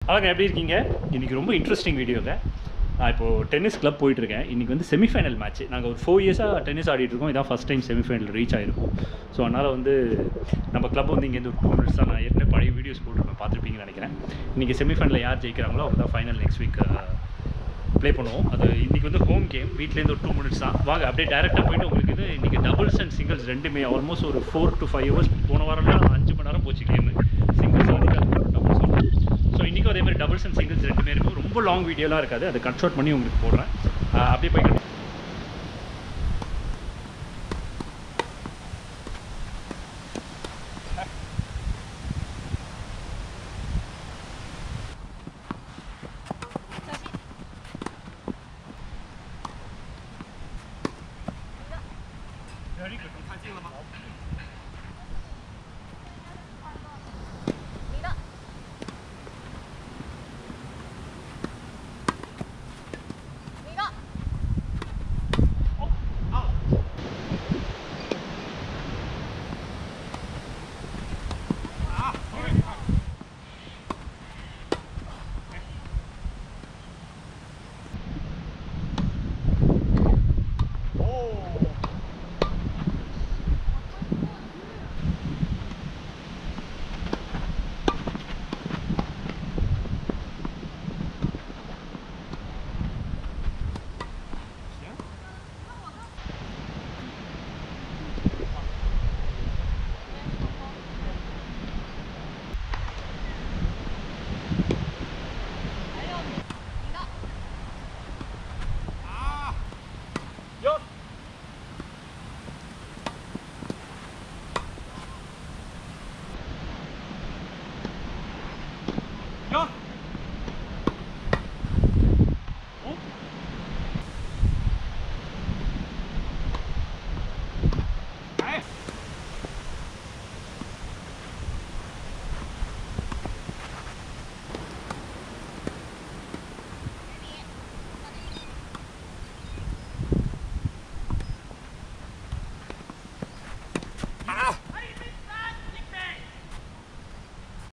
அவங்க எப்படி இருக்கீங்க இன்றைக்கி ரொம்ப இன்ட்ரெஸ்டிங் வீடியோங்க நான் இப்போது டென்னிஸ் கிளப் போயிட்டுருக்கேன் இன்றைக்கி வந்து செமிஃபைனல் மேட்ச் நாங்கள் ஒரு ஃபோர் இயர்ஸாக டென்னிஸ் ஆடிட்டு இருக்கோம் இதான் ஃபஸ்ட் டைம் செமிஃபைனல் ரீச் ஆகிருக்கும் ஸோ அதனால் வந்து நம்ம கிளப் வந்து இங்கேருந்து ஒரு டூ மினிட்ஸ் தான் நான் ஏற்கனவே பழைய வீடியோஸ் போட்டிருப்பேன் பார்த்துருப்பீங்கன்னு நினைக்கிறேன் இன்றைக்கி செமிஃபைனலில் யார் ஜெயிக்கிறாங்களோ அவங்க தான் ஃபைனல் நெக்ஸ்ட் வீக் ப்ளே பண்ணுவோம் அது இன்றைக்கி வந்து ஹோம் கேம் வீட்லேருந்து ஒரு டூ மினிட்ஸ் தான் வாங்க அப்படியே டேரெக்டாக போயிட்டு உங்களுக்கு இது இன்றைக்கி டபுள்ஸ் அண்ட் சிங்கிள்ஸ் ரெண்டுமே ஆல்மோஸ்ட் ஒரு ஃபோர் டு ஃபைவ் ஹவர்ஸ் போன வாரம்லாம் அஞ்சு மணி நேரம் போச்சு கேமு சிங்கிள்ஸ் அதிகம் டபுள்ஸ் ஸோ இன்றைக்கும் அதே மாதிரி டபுள்ஸ் அண்ட் சிங்கிள்ஸ் ரெண்டுமே இருக்கும் ரொம்ப லாங் வீடியோலாம் இருக்காது அதை கட் ஷார்ட் பண்ணி உங்களுக்கு போடுறேன் ஆஹ் அப்படியே போய்ட்டு